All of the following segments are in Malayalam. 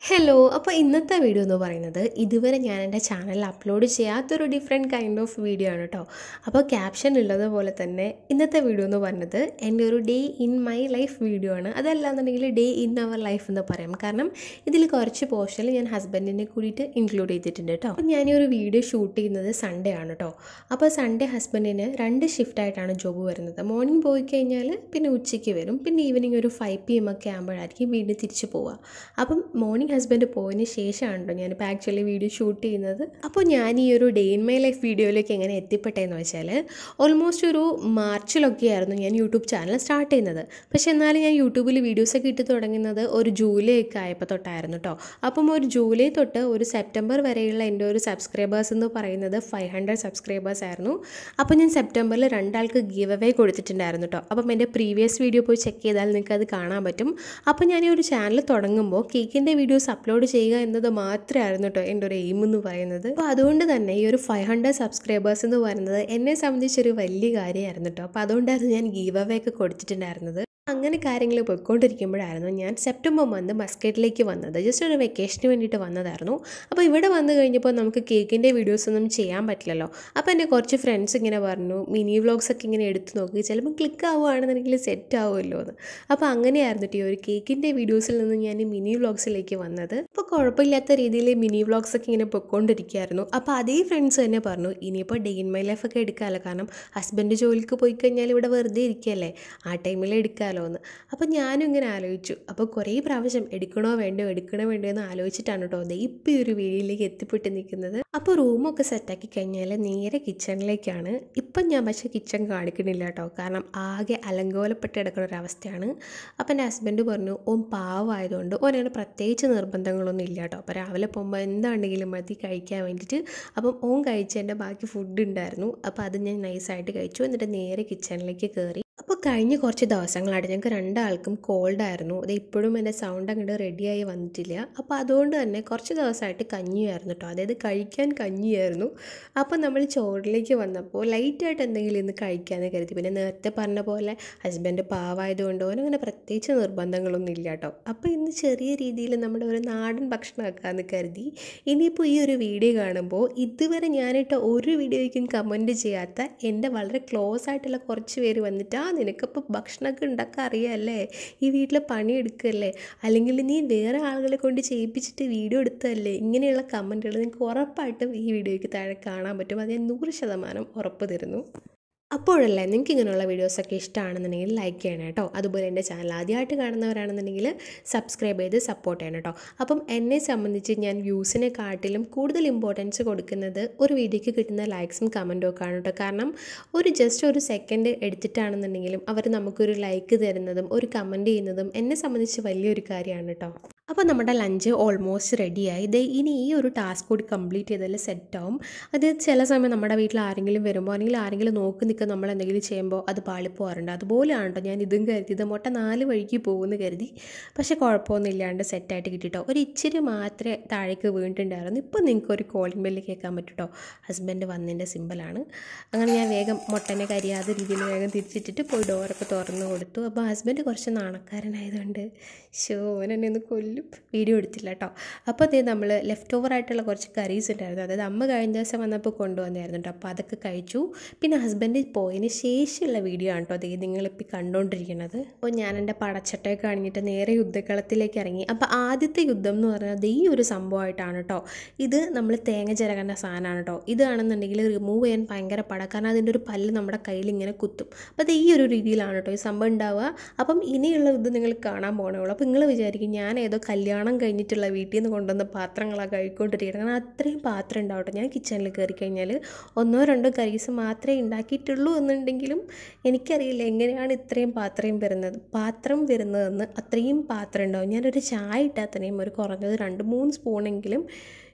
ഹലോ അപ്പോൾ ഇന്നത്തെ വീഡിയോ എന്ന് പറയുന്നത് ഇതുവരെ ഞാൻ എൻ്റെ ചാനലിൽ അപ്ലോഡ് ചെയ്യാത്തൊരു ഡിഫറെൻറ്റ് കൈൻഡ് ഓഫ് വീഡിയോ ആണ് കേട്ടോ അപ്പോൾ ക്യാപ്ഷൻ ഉള്ളതുപോലെ തന്നെ ഇന്നത്തെ വീഡിയോ എന്ന് പറഞ്ഞത് എൻ്റെ ഒരു day in my life video ആണ് അതല്ലാന്നുണ്ടെങ്കിൽ ഡേ ഇൻ അവർ ലൈഫ് എന്ന് പറയാം കാരണം ഇതിൽ കുറച്ച് പോർഷനിൽ ഞാൻ ഹസ്ബൻഡിനെ കൂടിയിട്ട് ഇൻക്ലൂഡ് ചെയ്തിട്ടുണ്ട് കേട്ടോ അപ്പോൾ ഞാൻ ഈ ഒരു വീഡിയോ ഷൂട്ട് ചെയ്യുന്നത് സൺഡേ ആണ് കേട്ടോ അപ്പോൾ സൺഡേ ഹസ്ബൻഡിന് രണ്ട് ഷിഫ്റ്റായിട്ടാണ് ജോബ് വരുന്നത് മോർണിംഗ് പോയി കഴിഞ്ഞാൽ പിന്നെ ഉച്ചയ്ക്ക് വരും പിന്നെ ഈവനിങ് ഒരു ഫൈവ് പി എം ഒക്കെ ആകുമ്പോഴായിരിക്കും വീണ്ടും തിരിച്ച് പോവുക അപ്പം മോർണിംഗ് ഹസ്ബൻഡ് പോയതിന് ശേഷമാണ് കേട്ടോ ഞാനിപ്പോൾ ആക്ച്വലി വീഡിയോ ഷൂട്ട് ചെയ്യുന്നത് അപ്പോൾ ഞാൻ ഈ ഒരു ഡേ ഇൻ മൈ ലൈഫ് വീഡിയോയിലേക്ക് എങ്ങനെ എത്തിപ്പെട്ടതെന്ന് വെച്ചാൽ ഓൾമോസ്റ്റ് ഒരു മാർച്ചിലൊക്കെ ആയിരുന്നു ഞാൻ യൂട്യൂബ് ചാനൽ സ്റ്റാർട്ട് ചെയ്യുന്നത് പക്ഷേ എന്നാലും ഞാൻ യൂട്യൂബിൽ വീഡിയോസൊക്കെ ഇട്ട് തുടങ്ങുന്നത് ഒരു ജൂലൈ ഒക്കെ ആയപ്പോൾ തൊട്ടായിരുന്നു കേട്ടോ അപ്പം ഒരു ജൂലൈ തൊട്ട് ഒരു സെപ്റ്റംബർ വരെയുള്ള എൻ്റെ ഒരു സബ്സ്ക്രൈബേഴ്സ് എന്ന് പറയുന്നത് ഫൈവ് ഹൺഡ്രഡ് സബ്സ്ക്രൈബേഴ്സ് ആയിരുന്നു അപ്പോൾ ഞാൻ സെപ്റ്റംബറിൽ രണ്ടാൾക്ക് ഗീവ് അവേ കൊടുത്തിട്ടുണ്ടായിരുന്നു കേട്ടോ അപ്പം എൻ്റെ പ്രീവിയസ് വീഡിയോ പോയി ചെക്ക് ചെയ്താൽ നിങ്ങൾക്ക് അത് കാണാൻ പറ്റും അപ്പോൾ ഞാൻ ഈ ഒരു ചാനൽ തുടങ്ങുമ്പോൾ കേക്കിൻ്റെ വീഡിയോസ് അപ്ലോഡ് ചെയ്യുക എന്നത് മാത്രമായിരുന്നു കേട്ടോ എൻ്റെ ഒരു എയിം എന്ന് പറയുന്നത് അപ്പോൾ അതുകൊണ്ട് തന്നെ ഈ ഒരു ഫൈവ് ഹൺഡ്രഡ് സബ്സ്ക്രൈബേഴ്സ് എന്ന് പറയുന്നത് എന്നെ സംബന്ധിച്ചൊരു വലിയ കാര്യമായിരുന്നു കേട്ടോ അപ്പോൾ അതുകൊണ്ടായിരുന്നു ഞാൻ ഗീവ് അവേ ഒക്കെ കൊടുത്തിട്ടുണ്ടായിരുന്നത് അങ്ങനെ കാര്യങ്ങൾ പോയിക്കൊണ്ടിരിക്കുമ്പോഴായിരുന്നു ഞാൻ സെപ്റ്റംബർ മന്ത് മസ്കറ്റിലേക്ക് വന്നത് ജസ്റ്റ് ഒരു വെക്കേഷന് വേണ്ടിയിട്ട് വന്നതായിരുന്നു അപ്പോൾ ഇവിടെ വന്നു കഴിഞ്ഞപ്പോൾ നമുക്ക് കേക്കിൻ്റെ വീഡിയോസ് ഒന്നും ചെയ്യാൻ പറ്റില്ലല്ലോ അപ്പോൾ എൻ്റെ കുറച്ച് ഫ്രണ്ട്സ് ഇങ്ങനെ പറഞ്ഞു മിനി വ്ളോഗ്സ് ഒക്കെ ഇങ്ങനെ എടുത്ത് നോക്കി ചിലപ്പോൾ ക്ലിക്ക് ആവുകയാണെന്നുണ്ടെങ്കിൽ സെറ്റ് ആവുമല്ലോ എന്ന് അപ്പോൾ അങ്ങനെയായിരുന്നു ഈ ഒരു കേക്കിൻ്റെ വീഡിയോസിൽ നിന്ന് ഞാൻ മിനി വ്ളോഗ്സിലേക്ക് വന്നത് അപ്പോൾ കുഴപ്പമില്ലാത്ത രീതിയിൽ മിനി വ്ളോഗ്സ് ഒക്കെ ഇങ്ങനെ പൊയ്ക്കൊണ്ടിരിക്കുകയായിരുന്നു അപ്പോൾ അതേ ഫ്രണ്ട്സ് തന്നെ പറഞ്ഞു ഇനിയിപ്പോൾ ഡേ ഇൻ മൈ ലൈഫ് ഒക്കെ എടുക്കാമല്ലോ കാരണം ഹസ്ബൻഡ് ജോലിക്ക് പോയി കഴിഞ്ഞാൽ ഇവിടെ വെറുതെ ഇരിക്കുകയല്ലേ ആ ടൈമിൽ എടുക്കാമല്ലോ എന്ന് അപ്പോൾ ഞാനും ഇങ്ങനെ ആലോചിച്ചു അപ്പോൾ കുറേ പ്രാവശ്യം എടുക്കണോ വേണ്ടോ എടുക്കണോ വേണ്ടോ എന്ന് ആലോചിച്ചിട്ടാണ് കേട്ടോ ദേ ഇപ്പോൾ ഈ ഒരു വീഡിയോയിലേക്ക് എത്തിപ്പെട്ട് നിൽക്കുന്നത് അപ്പോൾ റൂമൊക്കെ സെറ്റാക്കി കഴിഞ്ഞാൽ നേരെ കിച്ചണിലേക്കാണ് ഇപ്പം ഞാൻ പക്ഷേ കിച്ചൺ കാണിക്കണില്ല കേട്ടോ കാരണം ആകെ അലങ്കോലപ്പെട്ട് കിടക്കുന്ന ഒരു അവസ്ഥയാണ് അപ്പം എൻ്റെ ഹസ്ബൻഡ് പറഞ്ഞു ഓൻ പാവമായതുകൊണ്ട് ഓനങ്ങനെ പ്രത്യേകിച്ച് നിർബന്ധങ്ങളൊന്നും ഇല്ല കേട്ടോ അപ്പോൾ രാവിലെ പോകുമ്പോൾ എന്താണെങ്കിലും മതി കഴിക്കാൻ വേണ്ടിയിട്ട് അപ്പം ഓൻ കഴിച്ചതിൻ്റെ ബാക്കി ഫുഡ് ഉണ്ടായിരുന്നു അപ്പോൾ അത് ഞാൻ നൈസായിട്ട് കഴിച്ചു എന്നിട്ട് നേരെ കിച്ചണിലേക്ക് കയറി അപ്പോൾ കഴിഞ്ഞ കുറച്ച് ദിവസങ്ങളായിട്ട് ഞങ്ങൾക്ക് രണ്ടാൾക്കും കോൾഡായിരുന്നു അത് ഇപ്പോഴും എൻ്റെ സൗണ്ട് അങ്ങോട്ട് റെഡിയായി വന്നിട്ടില്ല അപ്പോൾ അതുകൊണ്ട് തന്നെ കുറച്ച് ദിവസമായിട്ട് കഞ്ഞിയായിരുന്നു കേട്ടോ അതായത് കഴിക്കാൻ കഞ്ഞിയായിരുന്നു അപ്പോൾ നമ്മൾ ചോറിലേക്ക് വന്നപ്പോൾ ലൈറ്റായിട്ട് എന്തെങ്കിലും ഇന്ന് കഴിക്കാമെന്ന് കരുതി പിന്നെ നേരത്തെ പറഞ്ഞ പോലെ ഹസ്ബൻഡ് പാവായതുകൊണ്ട് ഓനങ്ങനെ പ്രത്യേകിച്ച് നിർബന്ധങ്ങളൊന്നും ഇല്ല കേട്ടോ അപ്പോൾ ഇന്ന് ചെറിയ രീതിയിൽ നമ്മുടെ ഒരു നാടൻ ഭക്ഷണമാക്കാമെന്ന് കരുതി ഇനിയിപ്പോൾ ഈ ഒരു വീഡിയോ കാണുമ്പോൾ ഇതുവരെ ഞാനിട്ട ഒരു വീഡിയോയ്ക്കും കമൻറ്റ് ചെയ്യാത്ത എൻ്റെ വളരെ ക്ലോസ് ആയിട്ടുള്ള കുറച്ച് പേര് വന്നിട്ട് ആ നിനക്കിപ്പോൾ ഭക്ഷണമൊക്കെ ഉണ്ടാക്കാൻ അറിയാമല്ലേ ഈ വീട്ടിൽ പണിയെടുക്കല്ലേ അല്ലെങ്കിൽ നീ വേറെ ആളുകളെ കൊണ്ട് ചെയ്യിപ്പിച്ചിട്ട് വീഡിയോ എടുത്തതല്ലേ ഇങ്ങനെയുള്ള കമൻറ്റുകൾ നിങ്ങൾക്ക് ഉറപ്പായിട്ടും ഈ വീഡിയോയ്ക്ക് താഴെ കാണാൻ പറ്റും അത് ഞാൻ നൂറ് ശതമാനം ഉറപ്പ് തരുന്നു അപ്പോഴല്ലേ നിങ്ങൾക്ക് ഇങ്ങനെയുള്ള വീഡിയോസൊക്കെ ഇഷ്ടമാണെന്നുണ്ടെങ്കിൽ ലൈക്ക് ചെയ്യണം കേട്ടോ അതുപോലെ എൻ്റെ ചാനൽ ആദ്യമായിട്ട് കാണുന്നവരാണെന്നുണ്ടെങ്കിൽ സബ്സ്ക്രൈബ് ചെയ്ത് സപ്പോർട്ട് ചെയ്യണം കേട്ടോ അപ്പം എന്നെ സംബന്ധിച്ച് ഞാൻ വ്യൂസിനെ കാട്ടിലും കൂടുതൽ ഇമ്പോർട്ടൻസ് കൊടുക്കുന്നത് ഒരു വീഡിയോയ്ക്ക് കിട്ടുന്ന ലൈക്സും കമൻറ്റും ഒക്കെ ആണ് കേട്ടോ കാരണം ഒരു ജസ്റ്റ് ഒരു സെക്കൻഡ് എടുത്തിട്ടാണെന്നുണ്ടെങ്കിലും അവർ നമുക്കൊരു ലൈക്ക് തരുന്നതും ഒരു കമൻറ്റ് ചെയ്യുന്നതും എന്നെ സംബന്ധിച്ച് വലിയൊരു കാര്യമാണ് കേട്ടോ അപ്പോൾ നമ്മുടെ ലഞ്ച് ഓൾമോസ്റ്റ് റെഡിയായി ഇത് ഇനി ഈ ഒരു ടാസ്ക് കൂടി കംപ്ലീറ്റ് ചെയ്താൽ സെറ്റാവും അത് ചില സമയം നമ്മുടെ വീട്ടിൽ ആരെങ്കിലും വരുമ്പോൾ അല്ലെങ്കിൽ ആരെങ്കിലും നോക്കി നിൽക്കുക നമ്മൾ എന്തെങ്കിലും ചെയ്യുമ്പോൾ അത് പാളിപ്പോകാറുണ്ട് അതുപോലെയാണ് കേട്ടോ ഞാൻ ഇതും കരുതിയത് മുട്ട നാല് വഴിക്ക് പോകുമെന്ന് കരുതി പക്ഷേ കുഴപ്പമൊന്നും ഇല്ലാണ്ട് സെറ്റായിട്ട് കിട്ടിട്ടോ ഒരു ഇച്ചിരി മാത്രമേ താഴേക്ക് വീണിട്ടുണ്ടായിരുന്നു ഇപ്പോൾ നിങ്ങൾക്ക് ഒരു കോളിംഗ് ബെല്ല് കേൾക്കാൻ പറ്റുട്ടോ ഹസ്ബൻഡ് വന്നതിൻ്റെ സിമ്പിളാണ് അങ്ങനെ ഞാൻ വേഗം മുട്ടനെ കരിയാത്ത രീതിയിൽ വേഗം തിരിച്ചിട്ടിട്ട് പോയി ഡോറൊക്കെ തുറന്ന് കൊടുത്തു അപ്പോൾ ഹസ്ബൻഡ് കുറച്ച് നാണക്കാരനായതുകൊണ്ട് ഷോ എന്നെ ഒന്ന് കൊല്ലും വീഡിയോ എടുത്തില്ല കേട്ടോ അപ്പോൾ അതേ നമ്മൾ ലെഫ്റ്റ് ഓവർ ആയിട്ടുള്ള കുറച്ച് കറീസ് ഉണ്ടായിരുന്നു അതായത് അമ്മ കഴിഞ്ഞ ദിവസം വന്നപ്പോൾ കൊണ്ടുവന്നായിരുന്നു കേട്ടോ അപ്പോൾ അതൊക്കെ കഴിച്ചു പിന്നെ ഹസ്ബൻഡ് പോയതിന് ശേഷമുള്ള വീഡിയോ ആണ് കേട്ടോ അതേ നിങ്ങളിപ്പോൾ കണ്ടുകൊണ്ടിരിക്കുന്നത് അപ്പോൾ ഞാൻ എൻ്റെ പടച്ചട്ടയൊക്കെ കാണിച്ചിട്ട് നേരെ യുദ്ധക്കളത്തിലേക്ക് ഇറങ്ങി അപ്പോൾ ആദ്യത്തെ യുദ്ധം എന്ന് പറയുന്നത് ഈ ഒരു സംഭവമായിട്ടാണ് കേട്ടോ ഇത് നമ്മൾ തേങ്ങ ചിരകേണ്ട സാധനമാണ് കേട്ടോ ഇതാണെന്നുണ്ടെങ്കിൽ റിമൂവ് ചെയ്യാൻ ഭയങ്കര പട കാരണം അതിൻ്റെ ഒരു പല്ല് നമ്മുടെ കയ്യിൽ ഇങ്ങനെ കുത്തും അപ്പോൾ അത് ഈ ഒരു രീതിയിലാണ് കേട്ടോ ഈ സംഭവം ഉണ്ടാവുക അപ്പം ഇനിയുള്ള ഇത് നിങ്ങൾ കാണാൻ പോകണേ ഉള്ളൂ അപ്പോൾ നിങ്ങൾ വിചാരിക്കും ഞാൻ ഏതോ കല്യാണം കഴിഞ്ഞിട്ടുള്ള വീട്ടിൽ നിന്ന് കൊണ്ടുവന്ന പാത്രങ്ങളാണ് കഴിക്കൊണ്ടിരിക്കുന്നത് കാരണം അത്രയും പാത്രം ഉണ്ടാവട്ടെ ഞാൻ കിച്ചണിൽ കയറി കഴിഞ്ഞാൽ ഒന്നോ രണ്ടോ കറീസ് മാത്രമേ ഉണ്ടാക്കിയിട്ടുള്ളൂ എന്നുണ്ടെങ്കിലും എനിക്കറിയില്ല എങ്ങനെയാണ് ഇത്രയും പാത്രം വരുന്നത് പാത്രം വരുന്നതെന്ന് അത്രയും പാത്രം ഉണ്ടാവും ഞാനൊരു ചായ ഇട്ടാൽ തന്നെയും ഒരു കുറഞ്ഞത് രണ്ട് മൂന്ന് സ്പൂണെങ്കിലും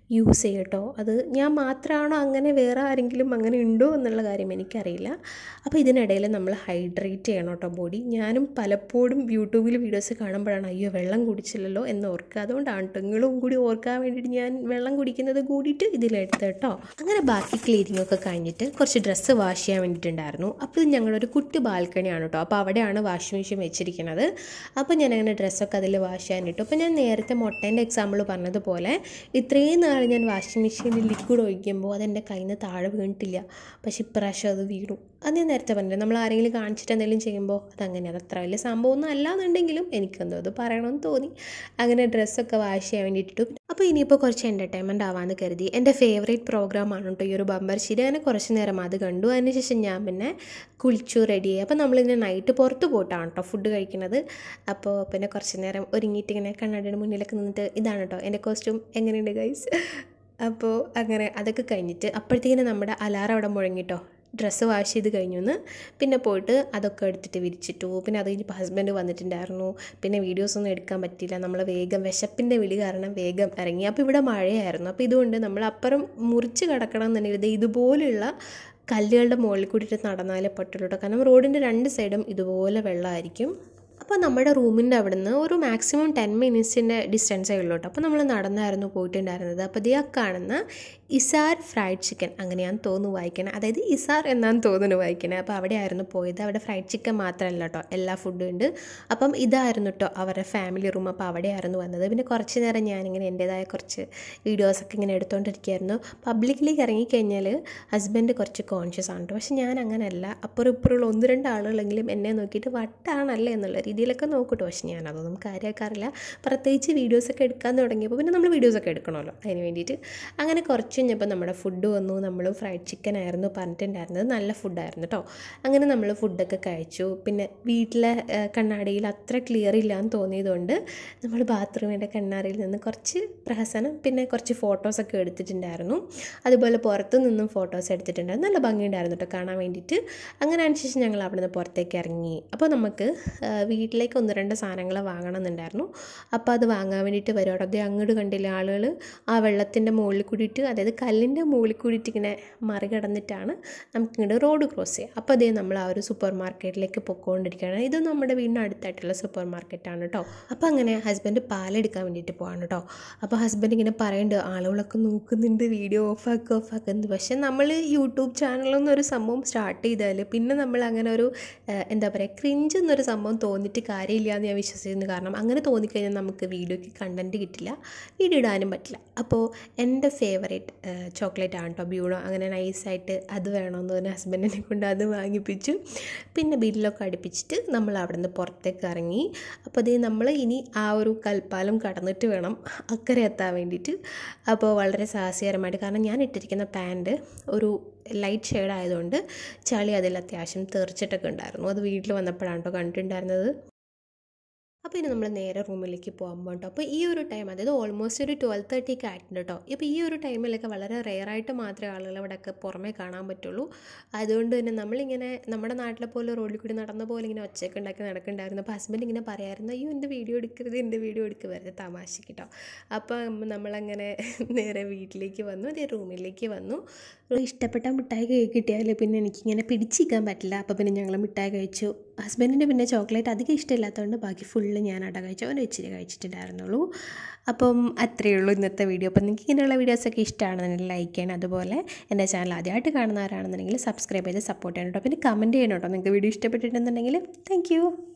യൂസ് ചെയ്യട്ടോ അത് ഞാൻ മാത്രമാണോ അങ്ങനെ വേറെ ആരെങ്കിലും അങ്ങനെ ഉണ്ടോ എന്നുള്ള കാര്യം എനിക്കറിയില്ല അപ്പോൾ ഇതിനിടയിൽ നമ്മൾ ഹൈഡ്രേറ്റ് ചെയ്യണം കേട്ടോ ബോഡി ഞാനും പലപ്പോഴും യൂട്യൂബിൽ വീഡിയോസ് കാണുമ്പോഴാണ് അയ്യോ വെള്ളം കുടിച്ചില്ലല്ലോ എന്ന് ഓർക്കുക അതുകൊണ്ടാണ് കേട്ടോ നിങ്ങളും കൂടി ഓർക്കാൻ വേണ്ടിയിട്ട് ഞാൻ വെള്ളം കുടിക്കുന്നത് കൂടിയിട്ട് ഇതിലെടുത്ത് കേട്ടോ അങ്ങനെ ബാക്കി ക്ലീനിങ് ഒക്കെ കഴിഞ്ഞിട്ട് കുറച്ച് ഡ്രസ്സ് വാഷ് ചെയ്യാൻ വേണ്ടിയിട്ടുണ്ടായിരുന്നു അപ്പോൾ ഇത് ഞങ്ങളുടെ ഒരു കുട്ടി ബാൽക്കണിയാണ് കേട്ടോ അപ്പോൾ അവിടെയാണ് വാഷിംഗ് മെഷീൻ വെച്ചിരിക്കുന്നത് അപ്പോൾ ഞാൻ അങ്ങനെ ഡ്രസ്സൊക്കെ അതിൽ വാഷ് ചെയ്യാനിട്ടു അപ്പോൾ ഞാൻ നേരത്തെ മുട്ടേൻ്റെ എക്സാമ്പിൾ പറഞ്ഞതുപോലെ ഇത്രയും നാൾ ഞാൻ വാഷിംഗ് മെഷീനിൽ ലിക്വിഡ് ഒഴിക്കുമ്പോൾ അതെൻ്റെ കയ്യിൽ നിന്ന് താഴെ വീണിട്ടില്ല പക്ഷേ ഇപ്രാവശ്യം അത് വീണു അത് ഞാൻ നേരത്തെ പറഞ്ഞില്ല നമ്മൾ ആരെങ്കിലും കാണിച്ചിട്ട് എന്തെങ്കിലും ചെയ്യുമ്പോൾ അതങ്ങനെ അത് അത്ര വലിയ സംഭവമൊന്നും അല്ലാന്നുണ്ടെങ്കിലും എനിക്കെന്തോ അത് പറയണമെന്ന് തോന്നി അങ്ങനെ ഡ്രസ്സൊക്കെ വാഷ് ചെയ്യാൻ വേണ്ടിയിട്ടു അപ്പോൾ ഇനിയിപ്പോൾ കുറച്ച് എൻ്റർടൈൻമെൻറ്റ് ആവാമെന്ന് കരുതി എൻ്റെ ഫേവറേറ്റ് പ്രോഗ്രാമാണ് കേട്ടോ ഈ ഒരു ബമ്പർ ശരി അങ്ങനെ കുറച്ച് നേരം അത് കണ്ടു അതിനുശേഷം ഞാൻ പിന്നെ കുളിച്ചു റെഡിയായി അപ്പോൾ നമ്മളിങ്ങനെ നൈറ്റ് പുറത്ത് പോയിട്ടാണ് കേട്ടോ ഫുഡ് കഴിക്കുന്നത് അപ്പോൾ പിന്നെ കുറച്ച് നേരം ഒരുങ്ങിയിട്ട് ഇങ്ങനെ കണ്ണാടിയുടെ മുന്നിലൊക്കെ നിന്നിട്ട് ഇതാണ് കേട്ടോ എൻ്റെ കോസ്റ്റ്യൂം എങ്ങനെയുണ്ട് ഗൈസ് അപ്പോൾ അങ്ങനെ അതൊക്കെ കഴിഞ്ഞിട്ട് അപ്പോഴത്തേക്കിനും നമ്മുടെ അലാറം അവിടെ മുഴങ്ങിട്ടോ ഡ്രസ്സ് വാഷ് ചെയ്ത് കഴിഞ്ഞു എന്ന് പിന്നെ പോയിട്ട് അതൊക്കെ എടുത്തിട്ട് വിരിച്ചിട്ടു പിന്നെ അത് കഴിഞ്ഞപ്പോൾ ഹസ്ബൻഡ് വന്നിട്ടുണ്ടായിരുന്നു പിന്നെ വീഡിയോസ് ഒന്നും എടുക്കാൻ പറ്റിയില്ല നമ്മൾ വേഗം വിശപ്പിൻ്റെ വിളി കാരണം വേഗം ഇറങ്ങി അപ്പോൾ ഇവിടെ മഴയായിരുന്നു അപ്പോൾ ഇതുകൊണ്ട് നമ്മൾ അപ്പുറം മുറിച്ച് കിടക്കണം എന്നുണ്ടെങ്കിൽ ഇതുപോലെയുള്ള കല്ലുകളുടെ മുകളിൽ കൂടിയിട്ട് നടന്നാലേ പറ്റുള്ളൂ കേട്ടോ കാരണം റോഡിൻ്റെ രണ്ട് സൈഡും ഇതുപോലെ വെള്ളമായിരിക്കും അപ്പോൾ നമ്മുടെ റൂമിൻ്റെ അവിടെ നിന്ന് ഒരു മാക്സിമം ടെൻ മിനിറ്റ്സിൻ്റെ ഡിസ്റ്റൻസേ ഉള്ളൂ കേട്ടോ അപ്പോൾ നമ്മൾ നടന്നായിരുന്നു പോയിട്ടുണ്ടായിരുന്നത് അപ്പോൾ ഇതേ കാണുന്ന ഇസാർ ഫ്രൈഡ് ചിക്കൻ അങ്ങനെയാന്ന് തോന്നുന്നു വായിക്കണേ അതായത് ഇസാർ എന്നാണ് തോന്നുന്നു വായിക്കണേ അപ്പോൾ അവിടെയായിരുന്നു പോയത് അവിടെ ഫ്രൈഡ് ചിക്കൻ മാത്രമല്ല കേട്ടോ എല്ലാ ഫുഡും ഉണ്ട് അപ്പം ഇതായിരുന്നു കേട്ടോ അവരുടെ ഫാമിലി റൂം അപ്പോൾ അവിടെയായിരുന്നു വന്നത് പിന്നെ കുറച്ച് നേരം ഞാനിങ്ങനെ എൻ്റേതായ കുറച്ച് വീഡിയോസൊക്കെ ഇങ്ങനെ എടുത്തുകൊണ്ടിരിക്കുകയായിരുന്നു പബ്ലിക്കിലേക്ക് ഇറങ്ങിക്കഴിഞ്ഞാൽ ഹസ്ബൻഡ് കുറച്ച് കോൺഷ്യസ് ആണ് കേട്ടോ പക്ഷെ ഞാൻ അങ്ങനെയല്ല അപ്പുറം ഇപ്പുറമുള്ള ഒന്ന് രണ്ട് ആളുകളെങ്കിലും എന്നെ നോക്കിയിട്ട് വട്ടാണല്ലേ എന്നുള്ള രീതിയിലൊക്കെ നോക്കൂട്ടോ പക്ഷെ ഞാൻ അതൊന്നും കാര്യമാക്കാറില്ല പ്രത്യേകിച്ച് വീഡിയോസൊക്കെ എടുക്കാൻ തുടങ്ങിയപ്പോൾ പിന്നെ നമ്മൾ വീഡിയോസൊക്കെ എടുക്കണമല്ലോ അതിന് വേണ്ടിയിട്ട് അങ്ങനെ കുറച്ച് കഴിഞ്ഞപ്പോൾ നമ്മുടെ ഫുഡ് വന്നു നമ്മൾ ഫ്രൈഡ് ചിക്കൻ ആയിരുന്നു പറഞ്ഞിട്ടുണ്ടായിരുന്നത് നല്ല ഫുഡായിരുന്നു കേട്ടോ അങ്ങനെ നമ്മൾ ഫുഡൊക്കെ കഴിച്ചു പിന്നെ വീട്ടിലെ ഏഹ്, കണ്ണാടിയിൽ അത്ര ക്ലിയർ ഇല്ല എന്ന് തോന്നിയതുകൊണ്ട് നമ്മൾ ബാത്റൂമിൻ്റെ കണ്ണാടിയിൽ നിന്ന് കുറച്ച് പ്രഹസനം പിന്നെ കുറച്ച് ഫോട്ടോസൊക്കെ എടുത്തിട്ടുണ്ടായിരുന്നു അതുപോലെ പുറത്തു നിന്നും ഫോട്ടോസ് എടുത്തിട്ടുണ്ടായിരുന്നു നല്ല ഭംഗിയുണ്ടായിരുന്നു കേട്ടോ കാണാൻ വേണ്ടിയിട്ട് അങ്ങനെ അതിനുശേഷം ഞങ്ങൾ അവിടെ നിന്ന് പുറത്തേക്ക് ഇറങ്ങി അപ്പോൾ നമുക്ക് ആ, വീട്ടിലേക്ക് ഒന്ന് രണ്ട് സാധനങ്ങൾ വാങ്ങണം എന്നുണ്ടായിരുന്നു അപ്പോൾ അത് വാങ്ങാൻ വേണ്ടിയിട്ട് വരും അവിടെ അങ്ങോട്ട് കണ്ടില്ല ആളുകൾ ആ വെള്ളത്തിൻ്റെ മുകളിൽ കൂടിയിട്ട് അതായത് കല്ലിൻ്റെ മുകളിൽ കൂടിയിട്ട് ഇങ്ങനെ മറികടന്നിട്ടാണ് നമുക്കിങ്ങോട്ട് റോഡ് ക്രോസ് ചെയ്യുക അപ്പോൾ അതേ നമ്മൾ ആ ഒരു സൂപ്പർ മാർക്കറ്റിലേക്ക് പൊക്കോണ്ടിരിക്കുകയാണ് ഇത് നമ്മുടെ വീടിന് അടുത്തായിട്ടുള്ള സൂപ്പർ മാർക്കറ്റാണ് കേട്ടോ അപ്പോൾ അങ്ങനെ ഹസ്ബൻഡ് പാലെടുക്കാൻ വേണ്ടിയിട്ട് പോവാണ് കേട്ടോ അപ്പോൾ ഹസ്ബൻഡ് ഇങ്ങനെ പറയുന്നുണ്ട് ആളുകളൊക്കെ നോക്കുന്നുണ്ട് വീഡിയോ ഓഫാക്കുക ഓഫാക്കുന്നത് പക്ഷേ നമ്മൾ യൂട്യൂബ് ചാനലൊന്നും ഒരു സംഭവം സ്റ്റാർട്ട് ചെയ്താൽ പിന്നെ നമ്മൾ അങ്ങനെ ഒരു ഏഹ്, എന്താ പറയുക ക്രിഞ്ച് എന്നൊരു സംഭവം തോന്നിയിട്ട് കാര്യമില്ല എന്ന് ഞാൻ വിശ്വസിക്കുന്നു കാരണം അങ്ങനെ തോന്നിക്കഴിഞ്ഞാൽ നമുക്ക് വീഡിയോയ്ക്ക് കണ്ടൻറ്റ് കിട്ടില്ല വീഡിയോ ഇടാനും പറ്റില്ല അപ്പോൾ എൻ്റെ ഫേവറേറ്റ് ചോക്ലേറ്റ് ആണ് കേട്ടോ ബ്യൂണോ അങ്ങനെ നൈസായിട്ട് അത് വേണമെന്ന് പറഞ്ഞ ഹസ്ബൻഡിനെ കൊണ്ട് അത് വാങ്ങിപ്പിച്ചു പിന്നെ ബില്ലൊക്കെ അടുപ്പിച്ചിട്ട് നമ്മൾ അവിടെ നിന്ന് പുറത്തേക്ക് ഇറങ്ങി അപ്പോൾ അതേ നമ്മൾ ഇനി ആ ഒരു കൽപ്പാലം കടന്നിട്ട് വേണം അക്കരെ എത്താൻ വേണ്ടിയിട്ട് അപ്പോൾ വളരെ സാഹസികരമായിട്ട് കാരണം ഞാൻ ഇട്ടിരിക്കുന്ന പാൻറ് ഒരു ലൈറ്റ് ഷെയ്ഡ് ആയതുകൊണ്ട് ചളി അതിൽ അത്യാവശ്യം തെറിച്ചിട്ടൊക്കെ ഉണ്ടായിരുന്നു അത് വീട്ടിൽ വന്നപ്പോഴാണ് കേട്ടോ കണ്ടിട്ടുണ്ടായിരുന്നത് അപ്പോൾ ഇനി നമ്മൾ നേരെ റൂമിലേക്ക് പോകാൻ പോകട്ടോ അപ്പോൾ ഈ ഒരു ടൈം അതായത് ഓൾമോസ്റ്റ് ഒരു ട്വൽവ് തേർട്ടിക്ക് ആയിട്ടുണ്ട് കേട്ടോ ഇപ്പോൾ ഈ ഒരു ടൈമിലൊക്കെ വളരെ റെയറായിട്ട് മാത്രമേ ആളുകൾ ഇവിടെയൊക്കെ പുറമേ കാണാൻ പറ്റുള്ളൂ അതുകൊണ്ട് തന്നെ നമ്മളിങ്ങനെ നമ്മുടെ നാട്ടിലെ പോലെ റോഡിൽ കൂടി നടന്ന പോലെ ഇങ്ങനെ ഒച്ചയൊക്കെ ഉണ്ടാക്കി നടക്കുന്നുണ്ടായിരുന്നു അപ്പോൾ ഹസ്ബൻഡ് ഇങ്ങനെ പറയായിരുന്നു അയ്യോ എൻ്റെ വീഡിയോ എടുക്കരുത് എൻ്റെ വീഡിയോ എടുക്കുക വെറുതെ തമാശക്ക് കേട്ടോ അപ്പോൾ നമ്മളങ്ങനെ നേരെ വീട്ടിലേക്ക് വന്നു അതേ റൂമിലേക്ക് വന്നു ഇഷ്ടപ്പെട്ട മിഠായി കൈ കിട്ടിയാൽ പിന്നെ എനിക്കിങ്ങനെ പിടിച്ചിരിക്കാൻ പറ്റില്ല അപ്പോൾ പിന്നെ ഞങ്ങൾ മിഠായി കഴിച്ചു ഹസ്ബൻഡിന് പിന്നെ ചോക്ലേറ്റ് അധികം ഇഷ്ടമില്ലാത്തതുകൊണ്ട് ബാക്കി ഫുള്ള് ഞാൻ അട കഴിച്ചു അവൻ ഇച്ചിരി കഴിച്ചിട്ടുണ്ടായിരുന്നുള്ളൂ അപ്പം അത്രയേ ഉള്ളൂ ഇന്നത്തെ വീഡിയോ അപ്പം നിങ്ങൾക്ക് ഇങ്ങനെയുള്ള വീഡിയോസൊക്കെ ഇഷ്ടമാണെന്നുണ്ടെങ്കിൽ ലൈക്ക് ചെയ്യണം അതുപോലെ എൻ്റെ ചാനൽ ആദ്യമായിട്ട് കാണുന്നവരാണെന്നുണ്ടെങ്കിൽ സബ്സ്ക്രൈബ് ചെയ്ത് സപ്പോർട്ട് ചെയ്യണം കേട്ടോ പിന്നെ കമൻറ്റ് ചെയ്യണം കേട്ടോ നിങ്ങൾക്ക് വീഡിയോ ഇഷ്ടപ്പെട്ടിട്ടുണ്ടെന്നുണ്ടെങ്കിൽ താങ്ക്